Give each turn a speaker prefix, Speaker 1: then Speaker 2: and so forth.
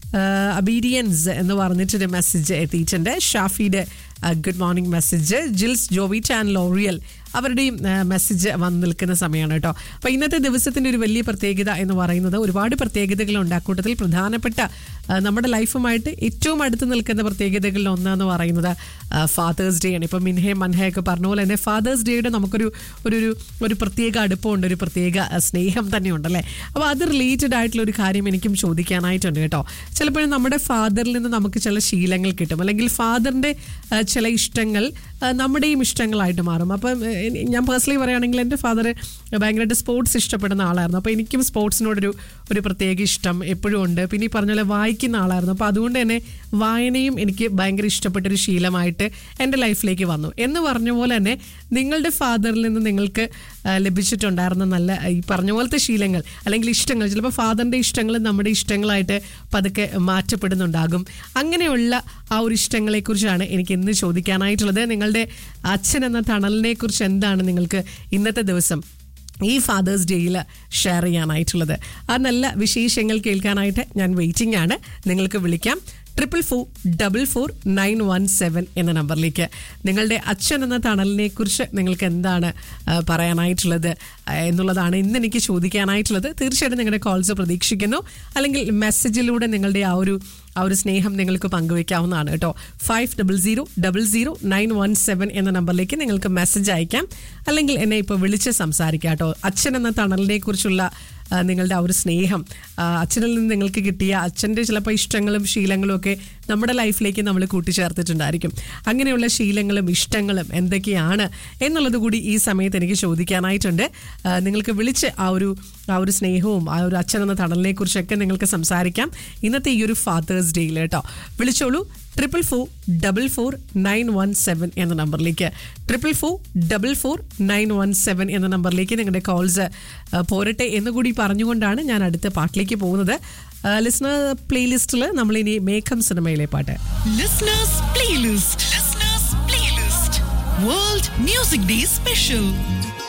Speaker 1: അബീഡിയൻസ് എന്ന് പറഞ്ഞിട്ടൊരു മെസ്സേജ് എത്തിയിട്ടുണ്ട് ഷാഫിയുടെ good morning message Jils Jovi Chan Loriyal അവരുടെയും മെസ്സേജ് വന്ന് നിൽക്കുന്ന സമയമാണ് കേട്ടോ അപ്പോൾ ഇന്നത്തെ ദിവസത്തിൻ്റെ ഒരു വലിയ പ്രത്യേകത എന്ന് പറയുന്നത് ഒരുപാട് പ്രത്യേകതകളുണ്ട് അക്കൂട്ടത്തിൽ പ്രധാനപ്പെട്ട ആ, നമ്മുടെ ലൈഫുമായിട്ട് ഏറ്റവും അടുത്ത് നിൽക്കുന്ന പ്രത്യേകതകളിൽ ഒന്നെന്ന് പറയുന്നത് ഫാദേഴ്സ് ഡേ ആണ് ഇപ്പം മിൻഹെ മൻഹയൊക്കെ പറഞ്ഞ പോലെ തന്നെ ഫാദേഴ്സ് ഡേയുടെ നമുക്കൊരു ഒരു ഒരു ഒരു പ്രത്യേക അടുപ്പമുണ്ട് ഒരു പ്രത്യേക ആ, സ്നേഹം തന്നെയുണ്ട് അല്ലേ അപ്പോൾ അത് റിലേറ്റഡ് ആയിട്ടുള്ള ഒരു കാര്യം എനിക്കും ചോദിക്കാനായിട്ടുണ്ട് കേട്ടോ ചിലപ്പോഴും നമ്മുടെ ഫാദറിൽ നിന്ന് നമുക്ക് ചില ശീലങ്ങൾ കിട്ടും അല്ലെങ്കിൽ ഫാദറിൻ്റെ ചില ഇഷ്ടങ്ങൾ ആ, നമ്മുടെയും ഇഷ്ടങ്ങളായിട്ട് മാറും അപ്പം ഏ, എനി- ഞാൻ പേഴ്സണലി പറയുകയാണെങ്കിൽ എൻ്റെ ഫാദർ ഭയങ്കരമായിട്ട് സ്പോർട്സ് ഇഷ്ടപ്പെടുന്ന ആളായിരുന്നു അപ്പോൾ എനിക്കും സ്പോർട്സിനോടൊരു ഒരു പ്രത്യേക ഇഷ്ടം എപ്പോഴും ഉണ്ട് പിന്നെ ഈ പറഞ്ഞ പോലെ വായിക്കുന്ന ആളായിരുന്നു അപ്പോൾ അതുകൊണ്ട് തന്നെ വായനയും എനിക്ക് ഭയങ്കര ഇഷ്ടപ്പെട്ടൊരു ശീലമായിട്ട് എൻ്റെ ലൈഫിലേക്ക് വന്നു എന്ന് പറഞ്ഞ പോലെ തന്നെ നിങ്ങളുടെ ഫാദറിൽ നിന്ന് നിങ്ങൾക്ക് ആ, ലഭിച്ചിട്ടുണ്ടായിരുന്ന നല്ല ഈ പറഞ്ഞ പോലത്തെ ശീലങ്ങൾ അല്ലെങ്കിൽ ഇഷ്ടങ്ങൾ ചിലപ്പോൾ ഫാദറിൻ്റെ ഇഷ്ടങ്ങൾ നമ്മുടെ ഇഷ്ടങ്ങളായിട്ട് പതുക്കെ മാറ്റപ്പെടുന്നുണ്ടാകും അങ്ങനെയുള്ള ആ ഒരു ഇഷ്ടങ്ങളെക്കുറിച്ചാണ് എനിക്ക് ഇന്ന് ചോദിക്കാനായിട്ടുള്ളത് നിങ്ങളുടെ അച്ഛൻ എന്ന തണലിനെ കുറിച്ച് എന്താണ് നിങ്ങൾക്ക് ഇന്നത്തെ ദിവസം ഈ ഫാദേഴ്സ് ഡേയിൽ ഷെയർ ചെയ്യാനായിട്ടുള്ളത് ആ നല്ല വിശേഷങ്ങൾ കേൾക്കാനായിട്ട് ഞാൻ വെയിറ്റിംഗ് ആണ് നിങ്ങൾക്ക് വിളിക്കാം triple four double four nine one seven എന്ന നമ്പറിലേക്ക് നിങ്ങളുടെ അച്ഛൻ എന്ന തണലിനെ കുറിച്ച് നിങ്ങൾക്ക് എന്താണ് ആ, പറയാനായിട്ടുള്ളത് ആ, എന്നുള്ളതാണ് ഇന്ന് എനിക്ക് ചോദിക്കാനായിട്ടുള്ളത് തീർച്ചയായിട്ടും നിങ്ങളുടെ കോൾസ് പ്രതീക്ഷിക്കുന്നു അല്ലെങ്കിൽ മെസ്സേജിലൂടെ നിങ്ങളുടെ ആ ഒരു ആ ഒരു സ്നേഹം നിങ്ങൾക്ക് പങ്കുവെക്കാവുന്നതാണ് കേട്ടോ five double zero double zero nine one seven എന്ന നമ്പറിലേക്ക് നിങ്ങൾക്ക് മെസ്സേജ് അയക്കാം അല്ലെങ്കിൽ എന്നെ ഇപ്പോൾ വിളിച്ച് സംസാരിക്കാം കേട്ടോ അച്ഛൻ എന്ന തണലിനെ കുറിച്ചുള്ള ആ, നിങ്ങളുടെ ആ ഒരു സ്നേഹം ആ, അച്ഛനിൽ നിന്ന് നിങ്ങൾക്ക് കിട്ടിയ അച്ഛൻ്റെ ചിലപ്പോൾ ഇഷ്ടങ്ങളും ശീലങ്ങളും ഒക്കെ നമ്മുടെ ലൈഫിലേക്ക് നമ്മൾ കൂട്ടിച്ചേർത്തിട്ടുണ്ടായിരിക്കും അങ്ങനെയുള്ള ശീലങ്ങളും ഇഷ്ടങ്ങളും എന്തൊക്കെയാണ് എന്നുള്ളത് കൂടി ഈ സമയത്ത് എനിക്ക് ചോദിക്കാനായിട്ടുണ്ട് ആ, നിങ്ങൾക്ക് വിളിച്ച് ആ ഒരു ആ ഒരു സ്നേഹവും ആ ഒരു അച്ഛൻ എന്ന തണലിനെ കുറിച്ചൊക്കെ നിങ്ങൾക്ക് സംസാരിക്കാം ഇന്നത്തെ ഈ ഒരു ഫാദേഴ്സ് ഡേയിൽ കേട്ടോ വിളിച്ചോളൂ triple four double four nine one seven എന്ന നമ്പറിലേക്ക് triple four double four nine one seven എന്ന നമ്പറിലേക്ക് നിങ്ങളുടെ കോൾസ് പോരട്ടെ എന്ന് കൂടി പറഞ്ഞുകൊണ്ടാണ് ഞാൻ അടുത്ത പാട്ടിലേക്ക് പോകുന്നത് ലിസ്ണർ പ്ലേലിസ്റ്റിൽ നമ്മളിനി മേഘം സിനിമയിലെ പാട്ട്
Speaker 2: Listeners Playlist. Listeners Playlist. World Music Day Special.